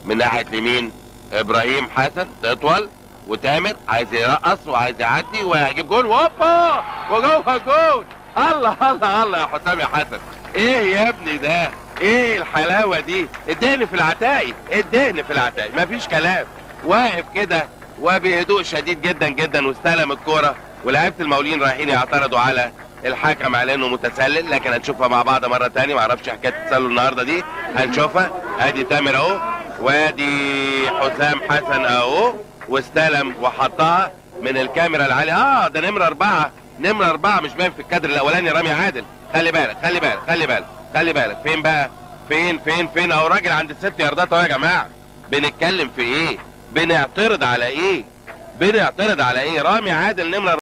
من ناحيه اليمين ابراهيم حسن تطول وتامر عايز يرقص وعايز يعدي وهيجيب جول وهوبا وجوه جول الله الله الله يا حسام يا حسن ايه يا ابني ده ايه الحلاوه دي اداني في العتاقي اداني في العتاقي مفيش كلام واقف كده وبهدوء شديد جدا جدا واستلم الكوره ولاعيبه المقاولين رايحين يعترضوا على الحكم على انه متسلل لكن هنشوفها مع بعض مره تاني معرفش حكايه التسلل النهارده دي هنشوفها ادي تامر اهو وادي حسام حسن اهو واستلم وحطها من الكاميرا العالية اه ده نمرة اربعة نمرة اربعة مش باين في الكادر الاولاني رامي عادل خلي بالك خلي بالك خلي بالك خلي بالك فين بقى فين فين فين اهو راجل عند الست ياردات اهو يا جماعة بنتكلم في ايه بنعترض على ايه بنعترض على ايه رامي عادل نمرة